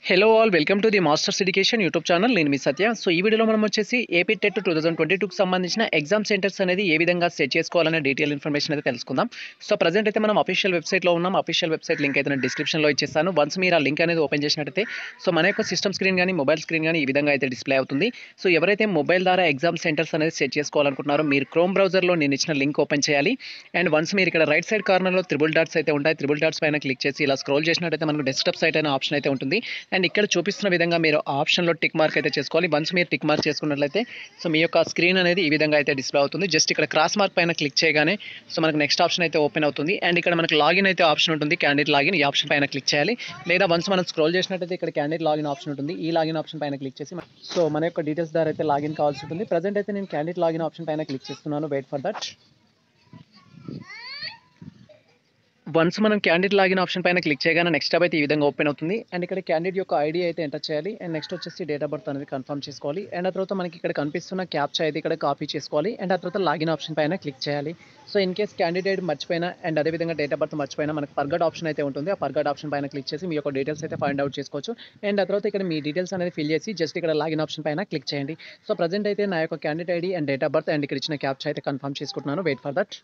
hello all welcome to the masters education YouTube channel నేను మీ Satya so ఈ వీడియోలో మనం వచ్చేసి AP TET two thousand twenty టూకి సంబంధించిన ఎగ్జామ్ సెంటర్స్ అనేది ఏ విధంగా సెట్ చేసుకోవాలనే డీటెయిల్ ఇన్ఫర్మేషన్ అయితే తెలుసుకుందాం సో ప్రజెంట్ అయితే మనం అఫీషియల్ వెబ్సైట్లో ఉన్నాం అఫీషియల్ వెబ్సైట్ లింక్ అయితే నేను డిస్క్రిప్షన్లో ఇచ్చేస్తాను వన్స్ మీరు ఆ లింక్ అనేది ఓపెన్ చేసినట్టయితే సో మన యొక్క సిస్టమ్ స్క్రీన్ కానీ మొబైల్ స్క్రీన్ కానీ ఈ విధంగా అయితే డిస్ప్లే అవుతుంది సో ఎవరైతే మొబైల్ ద్వారా ఎగ్జామ్ సెంటర్స్ అనేది సెట్ చేసుకోవాలనుకుంటున్నారో మీరు క్రోమ్ బ్రౌజర్లో నేను ఇచ్చిన లింక్ ఓపెన్ చేయాలి అండ్ వన్స్ మీరు ఇక్కడ రైట్ సైడ్ కార్నర్లో త్రిబుల్ డాట్స్ అయితే ఉంటాయి త్రిబుల్ డాట్స్ పైన క్లిక్ చేసి ఇలా స్క్రోల్ చేసినట్టయితే మనకు డెస్క్టాప్ సైట్ అనే ఆప్షన్ అయితే ఉంటుంది అండ్ ఇక్కడ చూపిస్తున్న విధంగా మీరు ఆ ఆప్షన్లో టిక్ మార్క్ అయితే చేసుకోవాలి వన్స్ మీరు టిక్ మార్క్ చేసుకున్నట్లయితే సో మీ యొక్క స్క్రీన్ అనేది ఈ విధంగా అయితే డిస్ప్లే అవుతుంది జస్ట్ ఇక్కడ క్రాస్ మార్క్ పైన క్లిక్ చేయగానే సో మనకు నెక్స్ట్ ఆప్షన్ అయితే ఓపెన్ అవుతుంది అండ్ ఇక్కడ మనకు లాగిన్ అయితే ఆప్షన్ ఉంటుంది క్యాండిడేట్ లాగిన్ ఈ ఆప్షన్ పైన క్లిక్ చేయాలి లేదా వన్స్ మనం స్క్రోల్ చేసినట్టయితే ఇక్కడ క్యాండిడేట్ లాగిన్ ఆప్షన్ ఉంటుంది ఈ లాగిన్ ఆప్షన్ పైన క్లిక్ చేసి సో మన యొక్క డీటెయిల్స్ ద్వారా అయితే లాగిన్ కావాల్సి ఉంటుంది ప్రజెంట్ అయితే నేను క్యాండిడేట్ లాగిన్ ఆప్షన్ పైన క్లిక్ చేస్తున్నాను వెయిట్ ఫర్ దట్ వన్స్ మనం క్యాండిడేట్ లాగిన్ ఆప్షన్ పైన క్లిక్ చేయగానే నెక్స్ట్ టాబ్ అయితే ఈ విధంగా ఓపెన్ అవుతుంది అండ్ ఇక్కడ క్యాండిడేట్ యొక్క ఐడి అయితే ఎంటర్ చేయాలి అండ్ నెక్స్ట్ వచ్చేసి డేట్ ఆఫ్ బర్త్ అనేది కన్ఫర్మ్ చేసుకోవాలి అండ్ ఆ తర్వాత మనకి ఇక్కడ కనిపిస్తున్న క్యాప్చా అయితే ఇక్కడ కాపీ చేసుకోవాలి అండ్ ఆ తర్వాత లాగిన్ ఆప్షన్ పైన క్లిక్ చేయాలి సో ఇన్ కేస్ క్యాండిడేట్ మర్చిపోయినా అండ్ అదేవిధంగా డేట్ ఆఫ్ బర్త్ మర్చిపోయినా మనకు పర్గట్ ఆప్షన్ అయితే ఉంటుంది ఆ పర్గట్ ఆప్షన్ పైన క్లిక్ చేసి మీ యొక్క డీటెయిల్స్ అయితే ఫైండ్ అవుట్ చేసుకోవచ్చు అండ్ ఆ తర్వాత ఇక్కడ మీ డీటెయిల్స్ అనేది ఫిల్ చేసి జస్ట్ ఇక్కడ లాగిన్ ఆప్షన్ పైన క్లిక్ చేయండి సో ప్రజెంట్ అయితే నా యొక్క candidate ID and date of birth and ఇక్కడ ఇచ్చిన క్యాప్చా అయితే కన్ఫర్మ్ చేసుకుంటున్నాను వెయిట్ ఫర్ దట్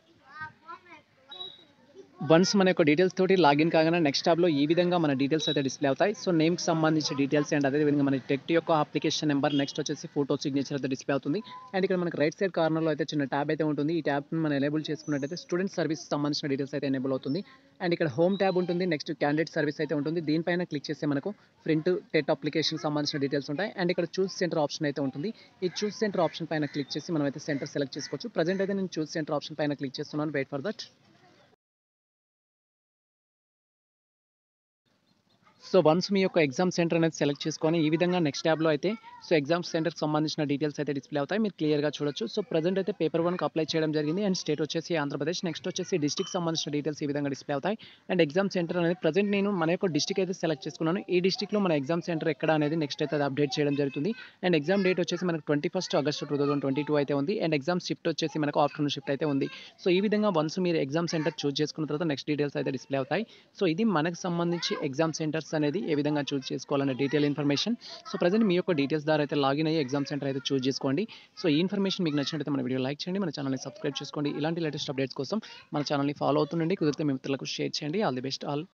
వన్స్ మన యొక్క డీటెయిల్స్ తోటి లాగిన్ కాగానే నెక్స్ట్ ట్యాబ్లో ఈ విధంగా మన డీటెయిల్స్ అయితే డిస్ప్లే అవుతాయి సో నేమ్కి సంబంధించిన డీటెయిల్స్ అండ్ అదేవిధంగా మన టెక్ట్ యొక్క అప్లికేషన్ నెంబర్ నెక్స్ట్ వచ్చేసి ఫోటో సిగ్నేచర్ అయితే డిస్ప్లే అవుతుంది అండ్ ఇక్కడ మనకి రైట్ సైడ్ కార్నర్లో అయితే చిన్న ట్యాబ్ అయితే ఉంటుంది ఈ ట్యాబ్ మనం ఎనేబుల్ చేసుకున్నట్టయితే స్టూడెంట్ సర్వీస్ సంబంధించిన డీటెయిల్స్ అయితే ఎనేబుల్ అవుతుంది అండ్ ఇక్కడ హోమ్ ట్యాబ్ ఉంటుంది నెక్స్ట్ క్యాండిడేట్ సర్వీస్ అయితే ఉంటుంది దీనిపైన క్లిక్ చేస్తే మనకు ప్రింట్ టెట్ అప్లికేషన్ సంబంధించిన డీటెయిల్స్ ఉంటాయి అండ్ ఇక్కడ చూస్ సెంటర్ ఆప్షన్ అయితే ఉంటుంది ఈ చూస్ సెంటర్ ఆప్షన్ పైన క్లిక్ చేసి మనం అయితే సెంటర్ సెలెక్ట్ చేసుకోవచ్చు ప్రజెంట్ అయితే నేను చూస్ సెంటర్ ఆప్షన్ పైన క్లిక్ చేస్తున్నాను wait for that so once మీ యొక్క ఎగ్జామ్ సెంటర్ అనేది సెలెక్ట్ చేసుకొని ఈ విధంగా నెక్స్ట్ ట్యాబ్లో అయితే సో ఎగ్జామ్ సెంటర్కి సంబంధించిన డీటెయిల్స్ అయితే డిస్ప్లే అవుతాయి మీరు క్లియర్గా చూడొచ్చు సో ప్రజెంట్ అయితే పేపర్ వన్కి అప్లై చేయడం జరిగింది అండ్ స్టేట్ వచ్చేసి ఆంధ్రప్రదేశ్ నెక్స్ట్ వచ్చేసి డిస్టిక్ సంబంధించిన డీటెయిల్స్ ఈ విధంగా డిస్ప్లే అవుతాయి అండ్ ఎగ్జామ్ సెంటర్ అనేది ప్రజెంట్ నేను మన యొక్క డిస్టిక్ అయితే సెలెక్ట్ చేసుకున్నాను ఈ డిస్టిక్లో మన ఎగ్జామ్ సెంటర్ ఎక్కడ అనేది నెక్స్ట్ అయితే అది అప్డేట్ చేయడం జరుగుతుంది అండ్ ఎగ్జామ్ డేట్ వచ్చేసి మనకు twenty first August two thousand twenty two అయితే ఉంది అండ్ ఎగ్జామ్ షిఫ్ట్ వచ్చేసి మనకు ఆఫ్టర్నూన్ షిఫ్ట్ అయితే ఉంది సో ఈ విధంగా వన్స్ మీరు ఎగ్జామ్ సెంటర్ చూస్ చేసుకున్న తర్వాత నెక్స్ట్ డీటెయిల్స్ అయితే డిస్ప్లే అవుతాయి సో ఇది మనకు సంబంధించి ఎగ్జామ్ సెంటర్స్ అనేది ఏ విధంగా చూస్ చేసుకోవాలనే డీటెయిల్ ఇన్ఫర్మేషన్ సో ప్రజెంట్ మీ యొక్క డీటెయిల్స్ ద్వారా అయితే లాగిన్ అయ్యి ఎగ్జామ్ సెంటర్ అయితే చూస్ చేసుకోండి సో ఈ ఇన్ఫర్మేషన్ మీకు నచ్చినట్లయితే మన వీడియో లైక్ చేయండి మన ఛానల్ని సబ్స్క్రైబ్ చేసుకోండి ఇలాంటి లేటెస్ట్ అప్డేట్స్ కోసం మన ఛానల్ని ఫాలో అవుతుండండి కుదిరితే మీ మిత్రులకు షేర్ చేయండి ఆల్ ది బెస్ట్ ఆల్